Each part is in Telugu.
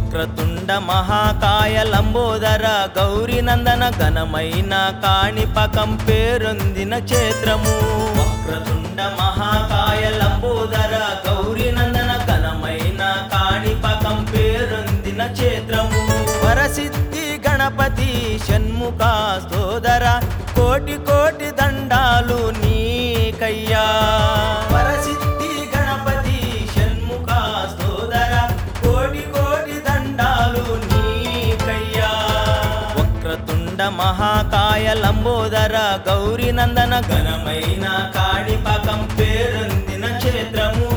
వక్రతుండ మహాకాయ లంబోదర గౌరీ నందన ఘనమైన కాణిపకం పేరొందిన క్షేత్రము వక్రతుండ మహాకాయ లంబోదర గౌరీ నందన ఘనమైన కాణిపకం పేరొందిన క్షేత్రము వరసిద్ధి గణపతి షణ్ముఖ సోదర కోటి కోటి దండాలు నీకయ్యా వరసిద్ధి గణపతి షణ్ముఖ సోదర కోటి కోటి దండాలు నీకయ్యా వక్రతుండ మహాకాయ లంబోదర గౌరీ నందన ఘనమైన కాణిపకం పేరొందిన క్షేత్రము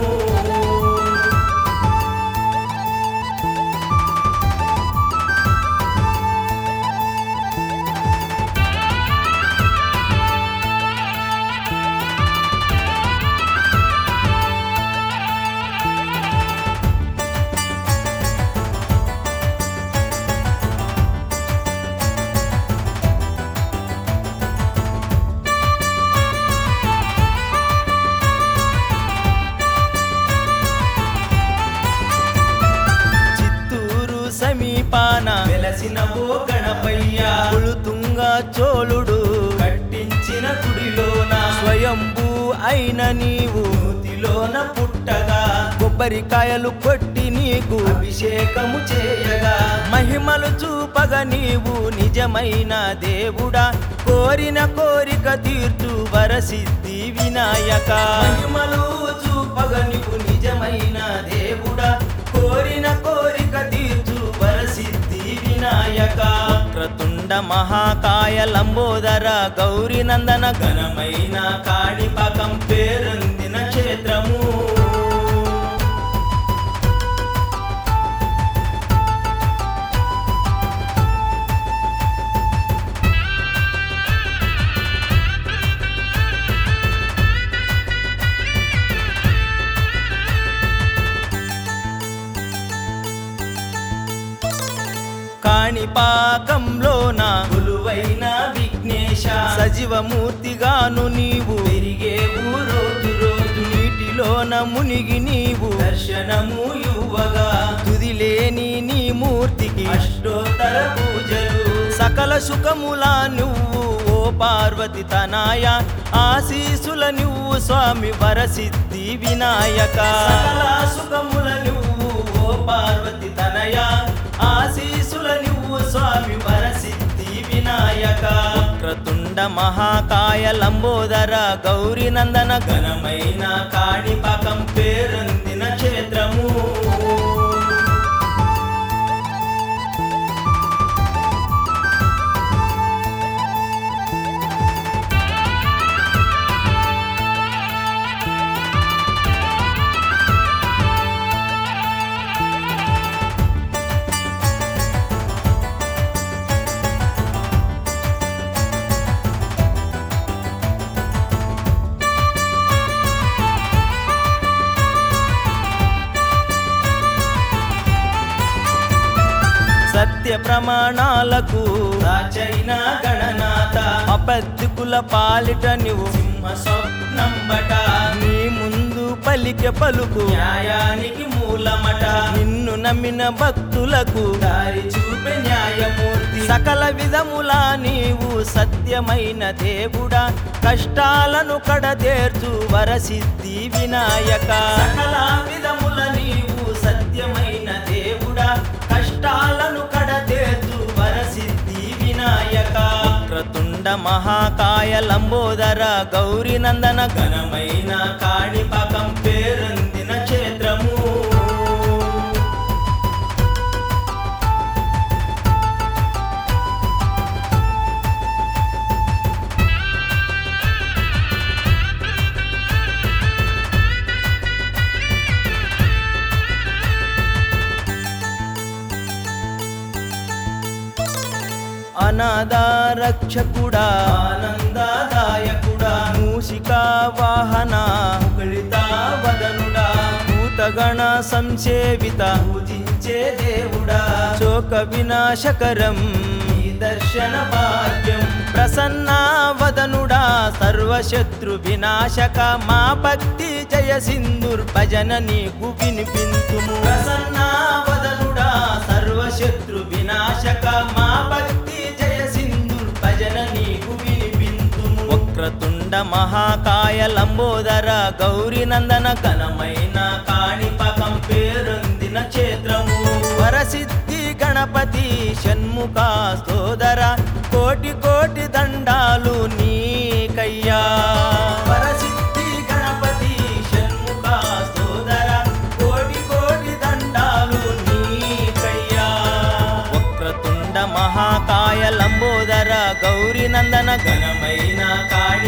చిత్తూరు సమీపాన వెలసిన ఓ గణపయ్య పులుతుంగ చోళుడు కట్టించిన గుడిలోన స్వయంభూ అయిన నీవు నూతిలోన పుట్టగా కొబ్బరికాయలు కొట్టి నీకు అభిషేకము చేయగా మహిమలు చూపగ నీవు నిజమైన దేవుడా కోరిన కోరిక తీర్చు వరసిద్ధి వినాయక మహిమలు చూపగ నీవు నిజమైన దేవుడా కోరిన కోరిక తీర్చు వరసిద్ధి వినాయక వక్రతుండ మహాకాయ లంబోదర గౌరీ నందన ఘనమైన కాణిపకం పేరొందిన క్షేత్రము కాణిపాకంలోన కొలువైన విఘ్నేశ సజీవమూర్తిగాను నీవు పెరిగేవు రోజు రోజు నీటిలోన మునిగి నీవు దర్శనము యువగా తుదిలేని నీ మూర్తికి అష్టోత్తర పూజలు సకల సుఖములా నువ్వు ఓ పార్వతి తనాయ ఆశీసుల నువ్వు స్వామి వరసిద్ధి వినాయక సకల సుఖముల నువ్వు ఓ పార్వతి తనయ ఆశీసుల నువ్వు స్వామి వరసిద్ధి వినాయక వక్రతుండ మహాకాయ లంబోదర గౌరీ నందన ఘనమైన కాణిపకం పేరొందిన క్షేత్రము సత్య ప్రమాణాలకు రాచైన గణనాథ అబద్ధికుల పాలిట నువ్వు సింహ స్వప్నంబట నీ ముందు పలికె పలుకు న్యాయానికి మూలమట నిన్ను నమ్మిన భక్తులకు దారి చూపే న్యాయమూర్తి సకల విధములా నీవు సత్యమైన దేవుడా కష్టాలను కడతేర్చు వరసిద్ధి వినాయక సకల విధముల నీవు సత్యమైన దేవుడా కష్టాలను కడతేర్చు వరసిద్ధి వినాయక వక్రతుండ మహాకాయ లంబోదర గౌరీ నందన ఘనమైన కాణిపకం పేరొందిన క్షేత్రము అనాథ రక్షకుడా ఆనందదాయకుడా మూషికా వాహన ముకుళిత వదనుడా భూతగణ సంసేవిత పూజించే దేవుడా శోక వినాశకరం నీ దర్శన భాగ్యం ప్రసన్న వదనుడా సర్వశత్రు వినాశక మా భక్తి జయ సింధుర్ భజన నీకు వినిపింతుము ప్రసన్న వదనుడా సర్వ వక్రతుండ మహాకాయ లంబోదర గౌరీ నందన ఘనమైన కాణిపకం పేరొందిన క్షేత్రము వరసిద్ధి గణపతి షణ్ముఖ సోదర కోటి కోటి దండాలు నీకయ్యా వరసిద్ధి గణపతి షణ్ముఖ సోదర కోటి కోటి దండాలు నీకయ్యా వక్రతుండ మహాకాయ లంబోదర గౌరీ నందన ఘనమైన కాళి